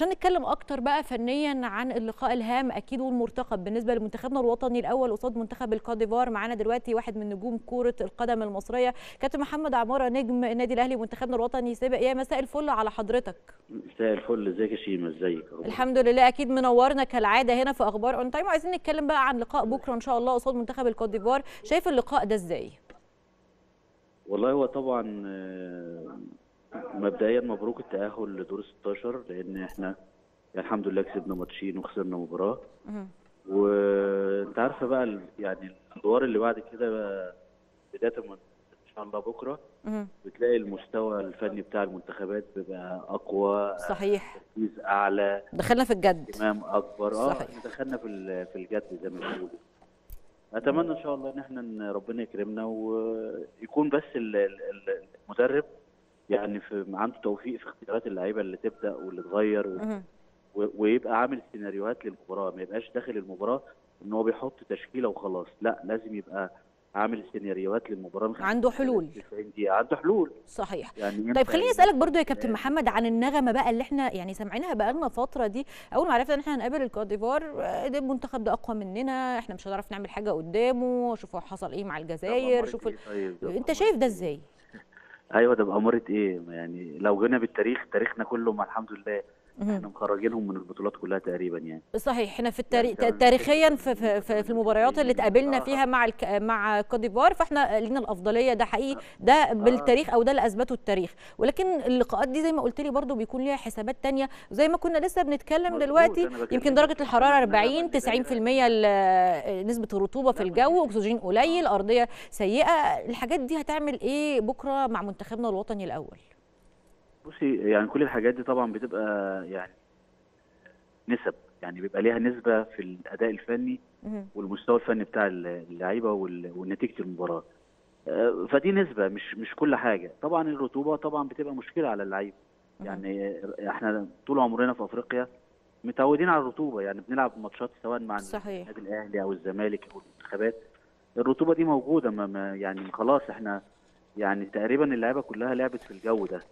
عشان نتكلم اكتر بقى فنيا عن اللقاء الهام اكيد والمرتقب بالنسبه لمنتخبنا الوطني الاول قصاد منتخب الكوت ديفوار معانا دلوقتي واحد من نجوم كره القدم المصريه كابتن محمد عماره نجم النادي الاهلي ومنتخبنا الوطني سابق يا مساء الفل على حضرتك مساء الفل ازيك يا شيماء ازيك الحمد لله اكيد منورنا كالعاده هنا في اخبار اون تايم وعايزين نتكلم بقى عن لقاء بكره ان شاء الله قصاد منتخب الكوت ديفوار شايف اللقاء ده ازاي والله هو طبعا مبدئيا مبروك التاهل لدور 16 لان احنا يعني الحمد لله كسبنا ماتشين وخسرنا مباراه وانت عارفه بقى يعني الادوار اللي بعد كده بدايه من ان شاء الله بكره بتلاقي المستوى الفني بتاع المنتخبات بيبقى اقوى صحيح تركيز اعلى دخلنا في الجد اهتمام اكبر اه صحيح. دخلنا في في الجد زي ما بيقولوا اتمنى ان شاء الله ان احنا ان ربنا يكرمنا ويكون بس المدرب يعني في عنده توفيق في اختيارات اللعيبه اللي تبدا واللي تغير و... ويبقى عامل سيناريوهات للمباراه ما يبقاش داخل المباراه ان هو بيحط تشكيله وخلاص لا لازم يبقى عامل سيناريوهات للمباراه عنده حلول عنده حلول صحيح يعني طيب خليني اسالك برضو يا كابتن محمد عن النغمه بقى اللي احنا يعني سامعينها بقى لنا فتره دي اول ما عرفنا ان احنا هنقابل الكوت ديفوار ده المنتخب ده اقوى مننا احنا مش هنعرف نعمل حاجه قدامه شوفوا حصل ايه مع الجزائر شوفوا طيب انت شايف ده ازاي ايوه ده بأمارة ايه يعني لو جينا بالتاريخ تاريخنا كله مع الحمد لله احنا مخرجينهم من البطولات كلها تقريبا يعني صحيح احنا في التاريخ يعني تاريخيا في, في, في, في المباريات اللي اتقابلنا فيها مع الك... مع كوت ديفوار فاحنا لينا الافضليه ده حقيقي ده بالتاريخ او ده اللي اثبته التاريخ ولكن اللقاءات دي زي ما قلت لي برده بيكون ليها حسابات تانية زي ما كنا لسه بنتكلم دلوقتي يمكن درجه الحراره 40 90% نسبه الرطوبه في الجو اكسجين قليل ارضيه سيئه الحاجات دي هتعمل ايه بكره مع منتخبنا الوطني الاول بصي يعني كل الحاجات دي طبعا بتبقى يعني نسب يعني بيبقى ليها نسبه في الاداء الفني والمستوى الفني بتاع اللعيبه ونتيجه المباراه فدي نسبه مش مش كل حاجه طبعا الرطوبه طبعا بتبقى مشكله على اللعيبه يعني احنا طول عمرنا في افريقيا متعودين على الرطوبه يعني بنلعب ماتشات سواء مع النادي الاهلي او الزمالك او المنتخبات الرطوبه دي موجوده ما يعني خلاص احنا يعني تقريبا اللعيبه كلها لعبت في الجو ده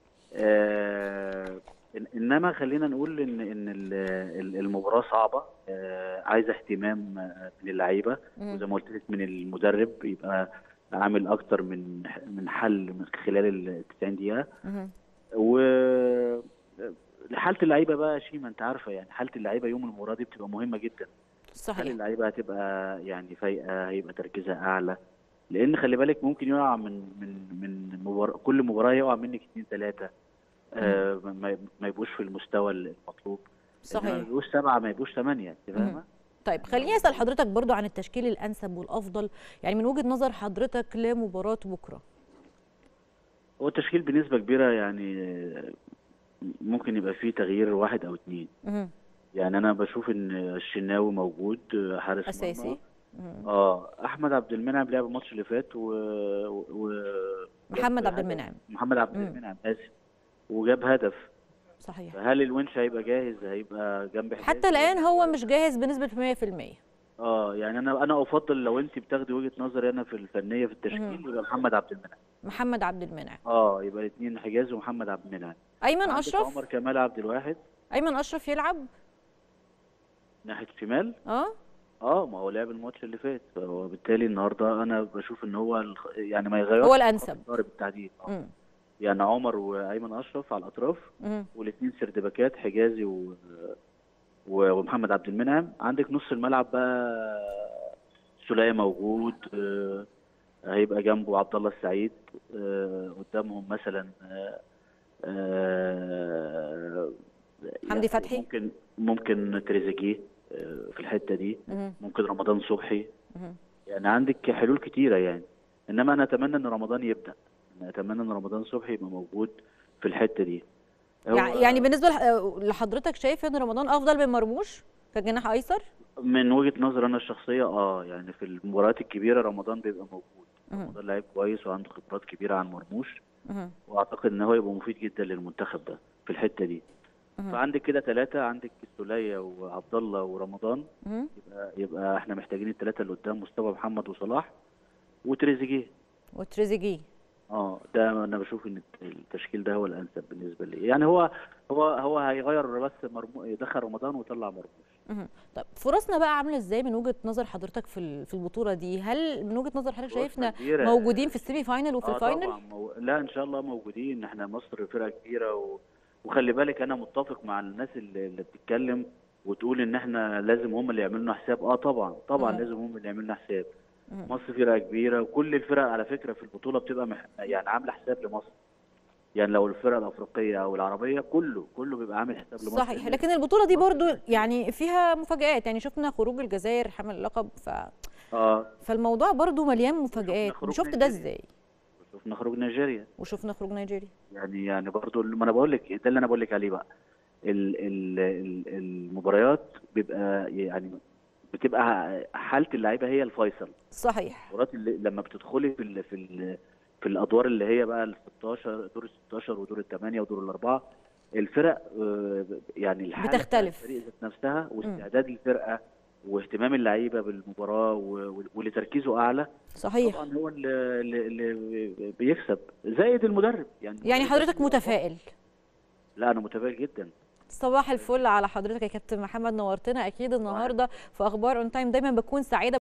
آه انما خلينا نقول ان ان المباراه صعبه آه عايزه اهتمام من اللعيبه وزي ما قلت لك من المدرب يبقى عامل اكتر من من حل من خلال ال 90 دقيقه و حاله اللعيبه بقى شيما انت عارفه يعني حاله اللعيبه يوم المباراه دي بتبقى مهمه جدا صحيح هل اللعيبه هتبقى يعني فايقه هيبقى تركيزها اعلى لان خلي بالك ممكن يقع من من من مباراة كل مباراه يقع منك اثنين ثلاثه آه ما يبقوش في المستوى المطلوب صحيح ما يبقوش سبعه ما يبقوش ثمانيه انت فاهمه؟ طيب خليني اسال حضرتك برضو عن التشكيل الانسب والافضل يعني من وجهه نظر حضرتك لمباراه بكره هو التشكيل بنسبه كبيره يعني ممكن يبقى فيه تغيير واحد او اثنين يعني انا بشوف ان الشناوي موجود حارس اساسي اه احمد عبد المنعم لعب الماتش اللي فات و, و... محمد عبد المنعم محمد عبد المنعم اسف وجاب هدف صحيح فهل الونش هيبقى جاهز هيبقى جنب حتى الان هو مش جاهز بنسبه 100% اه يعني انا انا افضل لو انت بتاخدي وجهه نظري انا في الفنيه في التشكيل يبقى محمد عبد المنعم محمد عبد المنعم اه يبقى الاثنين حجازي ومحمد عبد المنعم ايمن اشرف عمر كمال عبد الواحد ايمن اشرف يلعب ناحيه شمال اه اه ما هو لعب الماتش اللي فات وبالتالي النهارده انا بشوف ان هو الخ... يعني ما يغيرش هو الانسب بالتعديل آه. يعني عمر وايمن اشرف على الاطراف والاثنين سردباكات حجازي و... و... ومحمد عبد المنعم عندك نص الملعب بقى سوليه موجود آه هيبقى جنبه عبد الله السعيد آه قدامهم مثلا آه آه حمدي فتحي ممكن ممكن تريزيجيه في الحته دي ممكن رمضان صبحي يعني عندك حلول كتيره يعني انما انا اتمنى ان رمضان يبدا انا اتمنى ان رمضان صبحي يبقى موجود في الحته دي يعني بالنسبه لحضرتك شايف ان رمضان افضل من مرموش كجناح ايسر من وجهه نظر انا الشخصيه اه يعني في المباريات الكبيره رمضان بيبقى موجود رمضان لعيب كويس وعنده خبرات كبيره عن مرموش واعتقد ان هو يبقى مفيد جدا للمنتخب ده في الحته دي فعندك كده ثلاثة عندك السولية وعبد الله ورمضان يبقى يبقى احنا محتاجين الثلاثة اللي قدام مصطفى محمد وصلاح وتريزيجيه وتريزيجيه اه ده انا بشوف ان التشكيل ده هو الانسب بالنسبه لي يعني هو هو هو هيغير بس مرمو يدخل رمضان ويطلع مرموش مهم. طب فرصنا بقى عامله ازاي من وجهه نظر حضرتك في ال- في البطوله دي هل من وجهه نظر حضرتك فرصنا شايفنا كبيرة. موجودين في السيمي فاينل وفي اه الفاينل طبعا مو... لا ان شاء الله موجودين احنا مصر فرقه كبيره و... وخلي بالك انا متفق مع الناس اللي, اللي بتتكلم وتقول ان احنا لازم هم اللي يعملوا لنا حساب اه طبعا طبعا مم. لازم هم اللي يعملوا لنا حساب مم. مصر فرقه كبيره وكل الفرق على فكره في البطوله بتبقى مح... يعني عامله حساب لمصر يعني لو الفرق الافريقيه او العربيه كله كله بيبقى عامل حساب لمصر صحيح لكن البطوله دي برضو يعني فيها مفاجآت يعني شفنا خروج الجزائر حامل اللقب ف... اه فالموضوع برضو مليان مفاجآت خروج شفت ده نيجيريا. ازاي شفنا خروج نيجيريا وشفنا خروج نيجيريا يعني يعني برضو ما انا بقول لك ده اللي انا بقول لك عليه بقى ال ال ال المباريات بيبقى يعني بتبقى حاله اللعيبه هي الفيصل صحيح المباريات اللي لما بتدخلي في ال في ال في الادوار اللي هي بقى ال 16 دور ال 16 ودور الثمانيه ودور الاربعه الفرق آه، يعني الحاله بتاعت بتختلف. الفريق ذات نفسها واستعداد الفرقه واهتمام اللعيبه بالمباراه و- واللي تركيزه اعلى صحيح طبعا هو اللي, اللي اللي بيكسب زائد المدرب يعني يعني المدرب حضرتك لازم يبقى متفائل لا انا متفائل جدا صباح الفل على حضرتك يا كابتن محمد نورتنا اكيد النهارده في اخبار اون تايم دايما بكون سعيده